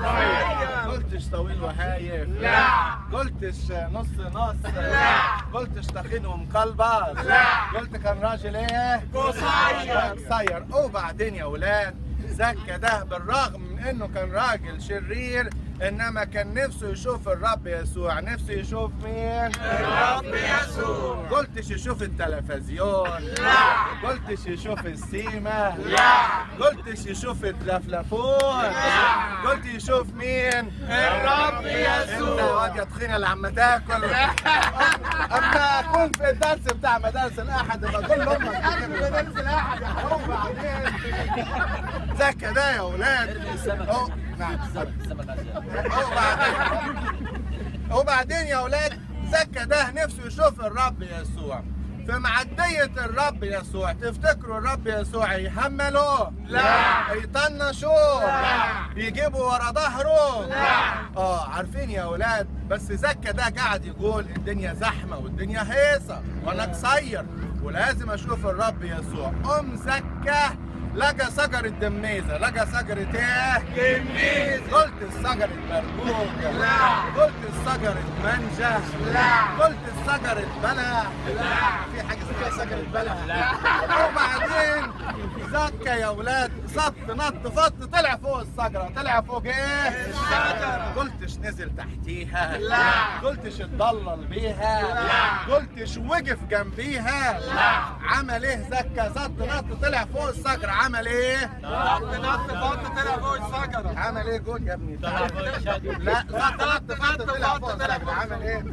قلتش طويل وهايف لا. قلتش نص نص لا. قلتش تخين ومقلبص لا. قلت كان راجل ايه قصير. قصير وبعدين يا ولاد زكى ده بالرغم من انه كان راجل شرير انما كان نفسه يشوف الرب يسوع نفسه يشوف مين الرب يسوع. قلتش يشوف التلفزيون لا. قلتش يشوف السيما لا. قلتش يشوف التلفلفون لا. قلت يشوف مين الرب انت يسوع. واد يا تخينه اللي عم تاكل اما اكون في الدرس بتاع مدارس الاحد يبقى كل امك تيجي في مدارس الاحد يا حرام بعدين زكى ده يا ولاد أهو، نعم وبعدين وبعدين يا ولاد زكى ده نفسه يشوف الرب يسوع في معدية الرب يسوع تفتكروا الرب يسوع يحمله؟ لا. يطنشوه؟ لا. يجيبوا ورا ظهره؟ لا. اه عارفين يا ولاد بس زكى ده قاعد يقول الدنيا زحمة والدنيا هيصة وانا قصير ولازم اشوف الرب يسوع ام زكى لقى شجرة دميزة لقى شجرة ايه؟ تلميذ. قلت الشجرة برقوق لا. قلت الشجرة منجة لا. قلت الشجرة بلح لا. في حاجة اسمها شجرة بلح لا وبعدين زكى يا ولاد صط نط فط طلع فوق الشجرة طلع فوق ايه؟ الشجرة. قلتش نزل تحتيها لا. قلتش اتضلل بيها لا. قلتش وقف جنبيها لا. عمل ايه زكى صط نط طلع فوق الشجرة عمل ايه؟ نط نط فط طلع فوق الشجرة. عمل ايه جول يا ابني؟ لا صط نط فط طلع فوق الشجرة عمل ايه؟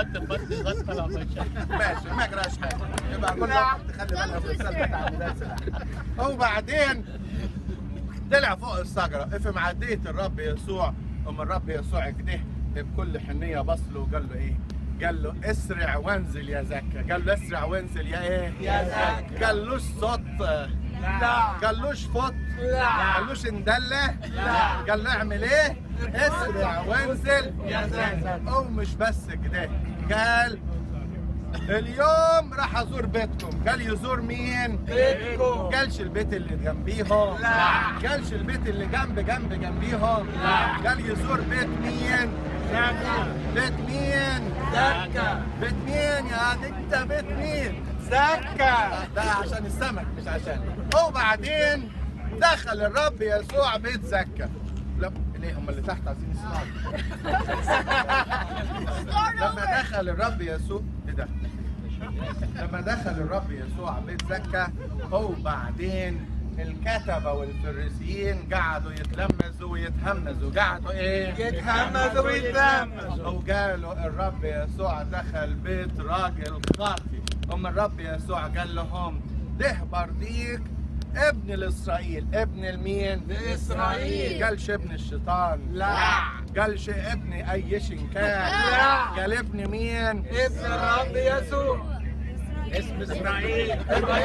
ماشي ما جراش حاجه يبقى كل واحد تخلي بالنا في السلة بتاع المدرسة وبعدين طلع فوق الشجرة في معدية الرب يسوع أم الرب يسوع كده بكل حنية بص له وقال له إيه؟ قال له اسرع وانزل يا زكا قال له اسرع وانزل يا ايه؟ يا زكا. قالوش صوت لا. قالوش فط لا. قالوش اندلة لا. قال له اعمل ايه؟ اسرع وانزل يا زكا. او مش بس كده قال اليوم راح ازور بيتكم قال يزور مين بيتكم. قالش البيت اللي جنبيهم لا. قالش البيت اللي جنب جنب جنبيهم لا. قال يزور بيت مين بيت مين زكا. بيت مين يا دي انت بيت مين زكا. ده عشان السمك مش عشان وبعدين دخل الرب يسوع بيت زكا لا ليه هم اللي تحت عايزين يسمعوا لما دخل الرب يسوع ايه ده لما دخل الرب يسوع بيت زكا وبعدين الكتبة والفريسيين قعدوا يتلمذوا ويتهمزوا قعدوا ايه يتهمزوا ويتلمذوا. وقالوا الرب يسوع دخل بيت راجل خاطي ام الرب يسوع قال لهم ده برديك ابن لاسرائيل ابن المين لإسرائيل. قالش ابن الشيطان لا. قالش ابن اي شيء كان لا. قال ابن مين ابن الرب يسوع. اسم اسرائيل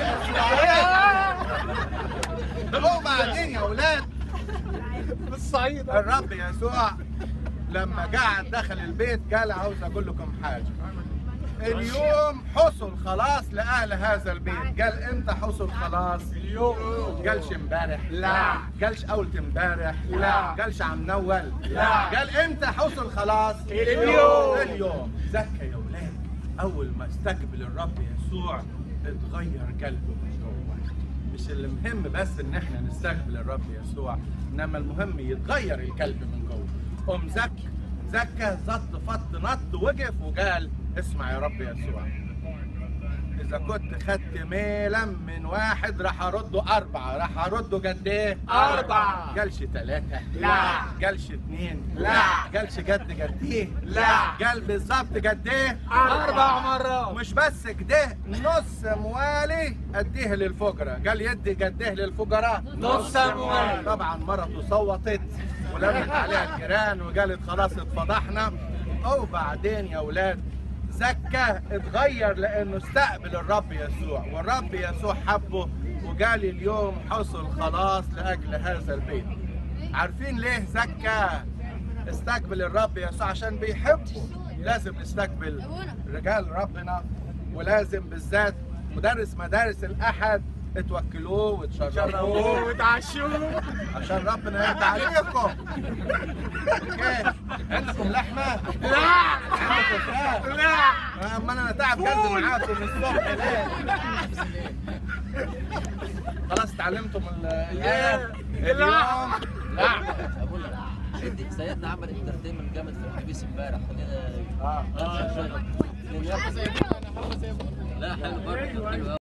وبعدين يا اولاد بالصعيد. الرب يسوع لما قعد دخل البيت قال عاوز اقول لكم حاجه اليوم حصل خلاص لاهل هذا البيت قال امتى حصل خلاص اليوم. قالش امبارح لا. قالش اول امبارح لا. قالش عم نول لا. قال امتى حصل خلاص اليوم. اليوم زكى يا ولاد اول ما استقبل الرب يسوع اتغير قلبه من جوه مش المهم بس ان احنا نستقبل الرب يسوع انما المهم يتغير القلب من جوه قام زكى زكى زط فط نط وقف وقال اسمع يا رب يسوع إذا كنت خدت ميلا من واحد راح أرده أربعة راح أرده قد إيه؟ أربعة. قالش ثلاثة لا. قالش اثنين لا. قالش قد قد إيه؟ لا. قال بالظبط قد إيه؟ أربع مرات. مش بس كده نص موالي أديه للفقراء قال يدي قد إيه للفقراء؟ نص موالي. طبعا مرته صوتت ولمت عليها الجيران وقالت خلاص اتفضحنا وبعدين يا اولاد زكى اتغير لانه استقبل الرب يسوع والرب يسوع حبه وقال اليوم حصل خلاص لاجل هذا البيت عارفين ليه زكى استقبل الرب يسوع عشان بيحبه لازم نستقبل رجال ربنا ولازم بالذات مدرس مدارس الاحد اتوكلوه وتشربوه شربوه وتعشوه عشان ربنا يرضى عليكم اوكي عندكم لحمه؟ لا عندكم فراخ؟ لا امال انا تعب قلبي معاكم من الصبح ليه؟ خلاص تعلمتم ال- الايه؟ اليوم لا اقول لك سيدي- سيدنا عمل انترتينمنت جامد في الحبيس امبارح خلينا اه لا حلو برضه حلو